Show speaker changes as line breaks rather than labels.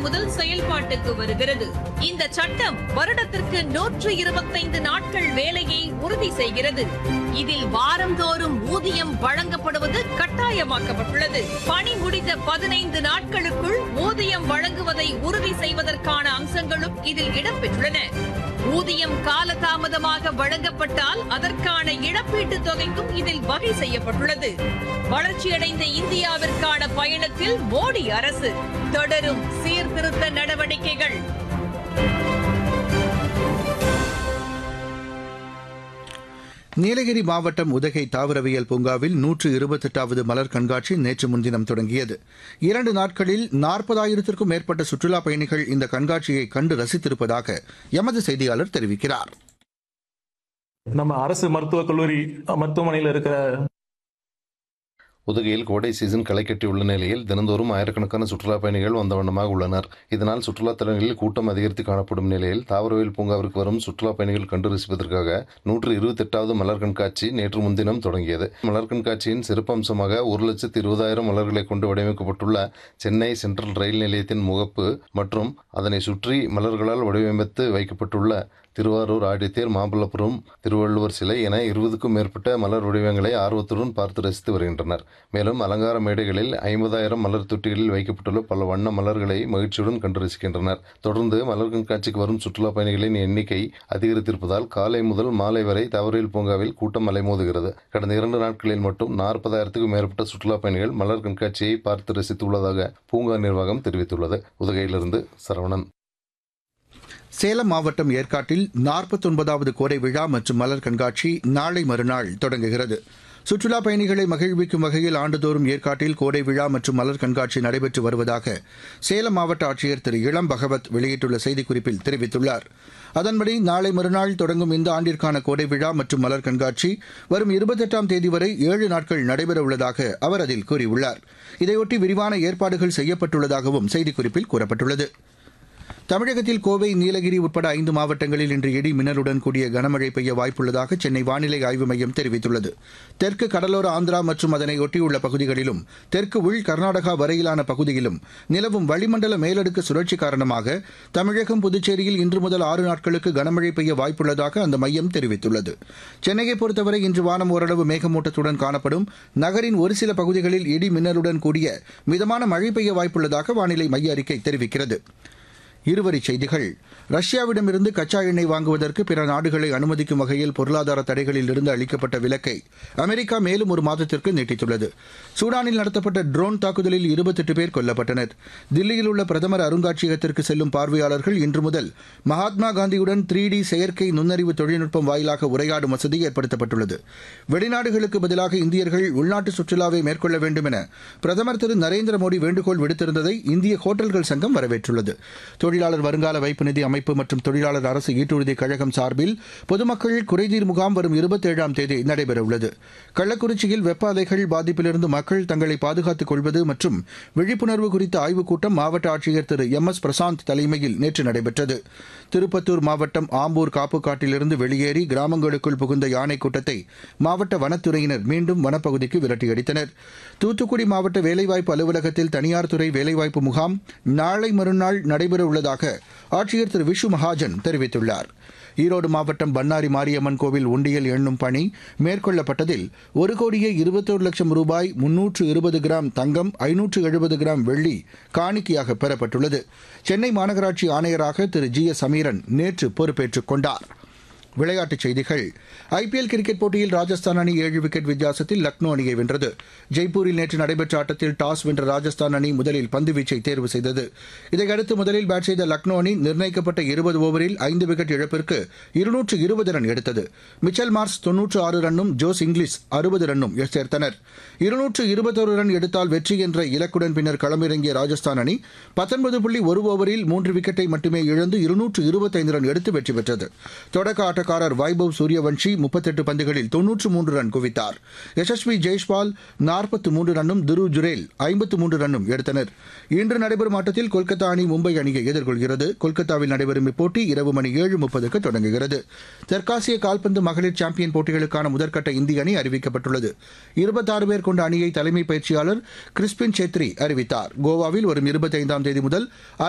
முதல் செயல்பாட்டுக்கு வருகிறது இந்த சட்டம் வருடத்திற்கு நூற்று இருபத்தைந்து நாட்கள் வேலையை உறுதி செய்கிறது இதில் வாரந்தோறும் ஊதியம் வழங்கப்படுவது கட்டாயமாக்கப்பட்டுள்ளது பணி முடிந்த பதினைந்து நாட்களுக்குள் ஊதியம் வழங்குவதை உறுதி செய்வதற்கான அம்சங்களும் இதில் இடம்பெற்றுள்ளன ஊதியம் காலதாமதமாக வழங்கப்பட்டால் அதற்கான இழப்பீட்டுத் தொகைக்கும் இதில் வகை செய்யப்பட்டுள்ளது வளர்ச்சியடைந்த இந்தியாவிற்கான பயணத்தில் மோடி அரசு தொடரும் சீர்திருத்த நடவடிக்கைகள்
நீலகிரி மாவட்டம் உதகை தாவரவியல் பூங்காவில் நூற்று இருபத்தெட்டாவது மலர் கண்காட்சி நேற்று முன்தினம் தொடங்கியது இரண்டு நாட்களில் நாற்பதாயிரத்திற்கும் மேற்பட்ட சுற்றுலாப் பயணிகள் இந்த கண்காட்சியை கண்டு ரசித்திருப்பதாக எமது செய்தியாளர் தெரிவிக்கிறார்
நம்ம அரசு மருத்துவக் கல்லூரி மருத்துவமனையில் இருக்கிற
உதகையில் கோடை சீசன் களை கட்டியுள்ள நிலையில் தினந்தோறும் ஆயிரக்கணக்கான சுற்றுலா பயணிகள் வந்த வண்ணமாக உள்ளனர் இதனால் சுற்றுலா தலங்களில் கூட்டம் அதிகரித்து காணப்படும் நிலையில் தாவரவியல் பூங்காவிற்கு வரும் சுற்றுலா பயணிகள் கண்டு ரசிப்பதற்காக நூற்று இருபத்தெட்டாவது மலர் கண்காட்சி நேற்று முன்தினம் தொடங்கியது மலர் கண்காட்சியின் சிறப்பம்சமாக ஒரு லட்சத்து இருபதாயிரம் மலர்களை கொண்டு வடிவமைக்கப்பட்டுள்ள சென்னை சென்ட்ரல் ரயில் நிலையத்தின் முகப்பு மற்றும் அதனை சுற்றி மலர்களால் வடிவமைத்து வைக்கப்பட்டுள்ள திருவாரூர் ஆடித்தேர் மாமல்லபுரம் திருவள்ளுவர் சிலை என இருபதுக்கும் மேற்பட்ட மலர் வடிவங்களை ஆர்வத்துடன் பார்த்து ரசித்து வருகின்றனர் மேலும் அலங்கார மேடைகளில் ஐம்பதாயிரம் மலர் தொட்டிகளில் வைக்கப்பட்டுள்ள பல வண்ண மலர்களை மகிழ்ச்சியுடன் கண்டு ரசிக்கின்றனர் தொடர்ந்து மலர் கண்காட்சிக்கு வரும் சுற்றுலா பயணிகளின் எண்ணிக்கை அதிகரித்திருப்பதால் காலை முதல் மாலை வரை தவறியல் பூங்காவில் கூட்டம் அலைமோதுகிறது கடந்த இரண்டு நாட்களில் மட்டும் நாற்பதாயிரத்துக்கும் மேற்பட்ட சுற்றுலா பயணிகள் மலர் கண்காட்சியை பார்த்து ரசித்துள்ளதாக பூங்கா நிர்வாகம் தெரிவித்துள்ளது உதகையிலிருந்து சரவணன்
சேலம் மாவட்டம் ஏற்காட்டில் நாற்பத்தொன்பதாவது கோடை விழா மற்றும் மலர் கண்காட்சி நாளை மறுநாள் தொடங்குகிறது சுற்றுலா பயணிகளை மகிழ்விக்கும் வகையில் ஆண்டுதோறும் ஏற்காட்டில் கோடை விழா மற்றும் மலர் கண்காட்சி நடைபெற்று வருவதாக சேலம் மாவட்ட ஆட்சியர் திரு இளம் பகவத் வெளியிட்டுள்ள செய்திக்குறிப்பில் தெரிவித்துள்ளார் அதன்படி நாளை மறுநாள் தொடங்கும் இந்த ஆண்டிற்கான கோடை விழா மற்றும் மலர் கண்காட்சி வரும் இருபத்தெட்டாம் தேதி வரை ஏழு நாட்கள் நடைபெறவுள்ளதாக அவர் அதில் கூறியுள்ளார் இதையொட்டி விரிவான ஏற்பாடுகள் செய்யப்பட்டுள்ளதாகவும் செய்திக்குறிப்பில் கூறப்பட்டுள்ளது தமிழகத்தில் கோவை நீலகிரி உட்பட ஐந்து மாவட்டங்களில் இன்று இடி மின்னலுடன் கூடிய கனமழை பெய்ய வாய்ப்புள்ளதாக சென்னை வானிலை ஆய்வு மையம் தெரிவித்துள்ளது தெற்கு கடலோர ஆந்திரா மற்றும் அதனை ஒட்டியுள்ள பகுதிகளிலும் தெற்கு உள் கர்நாடகா வரையிலான பகுதியிலும் நிலவும் வளிமண்டல மேலடுக்கு சுழற்சி காரணமாக தமிழகம் புதுச்சேரியில் இன்று முதல் ஆறு நாட்களுக்கு கனமழை பெய்ய வாய்ப்புள்ளதாக அந்த மையம் தெரிவித்துள்ளது சென்னையை பொறுத்தவரை இன்று வானம் ஓரளவு மேகமூட்டத்துடன் காணப்படும் நகரின் ஒரு சில பகுதிகளில் இடி மின்னலுடன் கூடிய மிதமான மழை பெய்ய வாய்ப்புள்ளதாக வானிலை மைய அறிக்கை தெரிவிக்கிறது இருவரிச் செய்திகள் ரஷ்யாவிடமிருந்து கச்சா எண்ணெய் வாங்குவதற்கு பிற நாடுகளை அனுமதிக்கும் வகையில் பொருளாதார தடைகளில் இருந்து அளிக்கப்பட்ட விலக்கை அமெரிக்கா மேலும் ஒரு மாதத்திற்கு நீட்டித்துள்ளது சூடானில் நடத்தப்பட்ட ட்ரோன் தாக்குதலில் இருபத்தெட்டு பேர் கொல்லப்பட்டனர் தில்லியில் உள்ள பிரதமர் அருங்காட்சியகத்திற்கு செல்லும் பார்வையாளர்கள் இன்று முதல் மகாத்மா காந்தியுடன் த்ரீ டி செயற்கை நுண்ணறிவு தொழில்நுட்பம் வாயிலாக உரையாடும் வசதி ஏற்படுத்தப்பட்டுள்ளது வெளிநாடுகளுக்கு பதிலாக இந்தியர்கள் உள்நாட்டு சுற்றுலாவை மேற்கொள்ள வேண்டும் என பிரதமர் திரு நரேந்திர மோடி வேண்டுகோள் விடுத்திருந்ததை இந்திய ஹோட்டல்கள் சங்கம் வரவேற்றுள்ளது தொழிலாளர் வருங்கால வைப்பு நிதி அமைப்பு மற்றும் தொழிலாளர் அரசு ஈட்டுறுதி கழகம் சார்பில் பொதுமக்கள் குறைதீர் முகாம் வரும் இருபத்தேழாம் தேதி நடைபெறவுள்ளது கள்ளக்குறிச்சியில் வெப்ப அலைகள் பாதிப்பிலிருந்து மக்கள் தங்களை பாதுகாத்துக் கொள்வது மற்றும் விழிப்புணர்வு குறித்த ஆய்வுக் கூட்டம் மாவட்ட ஆட்சியர் திரு எம் எஸ் பிரசாந்த் தலைமையில் நேற்று நடைபெற்றது திருப்பத்தூர் மாவட்டம் ஆம்பூர் காப்புக்காட்டிலிருந்து வெளியேறி கிராமங்களுக்குள் புகுந்த யானை கூட்டத்தை மாவட்ட வனத்துறையினர் மீண்டும் வனப்பகுதிக்கு விரட்டியடித்தனர் தூத்துக்குடி மாவட்ட வேலைவாய்ப்பு அலுவலகத்தில் தனியார் துறை வேலைவாய்ப்பு முகாம் நாளை மறுநாள் நடைபெற உள்ளதாக ஆட்சியர் திரு விஷு மகாஜன் தெரிவித்துள்ளார் ஈரோடு மாவட்டம் பண்ணாரி மாரியம்மன் கோவில் உண்டியல் எண்ணும் பணி மேற்கொள்ளப்பட்டதில் ஒரு கோடியே இருபத்தோரு லட்சம் ரூபாய் முன்னூற்று இருபது கிராம் தங்கம் ஐநூற்று எழுபது கிராம் வெள்ளி காணிக்கையாக பெறப்பட்டுள்ளது சென்னை மாநகராட்சி ஆணையராக திரு ஜி எஸ் சமீரன் நேற்று பொறுப்பேற்றுக் கொண்டார் விளையாட்டுச் செய்திகள் ஐபிஎல் கிரிக்கெட் போட்டியில் ராஜஸ்தான் அணி ஏழு விக்கெட் வித்தியாசத்தில் லக்னோ அணியை வென்றது ஜெய்ப்பூரில் நேற்று நடைபெற்ற ஆட்டத்தில் டாஸ் வென்ற ராஜஸ்தான் அணி முதலில் பந்துவீச்சை தேர்வு செய்தது இதையடுத்து முதலில் பேட் செய்த லக்னோ அணி நிர்ணயிக்கப்பட்ட இருபது ஓவரில் ஐந்து விக்கெட் இழப்பிற்கு இருநூற்று இருபது ரன் எடுத்தது மிச்சல் மார்ஸ் தொன்னூற்று ஆறு ரன்னும் ஜோஸ் இங்கிலீஷ் அறுபது ரன்னும் சேர்த்தனர் இருநூற்று இருபத்தொரு ரன் எடுத்தால் வெற்றி என்ற இலக்குடன் பின்னர் களமிறங்கிய ராஜஸ்தான் அணி பத்தொன்பது புள்ளி ஒரு ஓவரில் மூன்று விக்கெட்டை மட்டுமே இழந்து இருநூற்று இருபத்தைந்து ரன் எடுத்து வெற்றி பெற்றது தொடக்க ஆட்டக்காரர் வைபவ் சூரியவன்ஷி முப்பத்தெட்டு பந்துகளில் தொன்னூற்று மூன்று ரன் குவித்தார் யசஸ்வி ஜெய்ஷ்பால் நாற்பத்து மூன்று ரன்னும் துரு ஜுரேல் ஐம்பத்து மூன்று ரன்னும் எடுத்தனர் இன்று நடைபெறும் ஆட்டத்தில் கொல்கத்தா அணி மும்பை அணியை எதிர்கொள்கிறது கொல்கத்தாவில் நடைபெறும் இப்போட்டி இரவு மணி ஏழு முப்பதுக்கு தொடங்குகிறது தெற்காசிய கால்பந்து மகளிர் சாம்பியன் போட்டிகளுக்கான முதற்கட்ட இந்திய அணி அறிவிக்கப்பட்டுள்ளது இருபத்தாறு பேர் கொண்ட அணியை தலைமை பயிற்சியாளர் கிறிஸ்பின் சேத்ரி அறிவித்தார் கோவாவில் வரும் இருபத்தைந்தாம் தேதி முதல்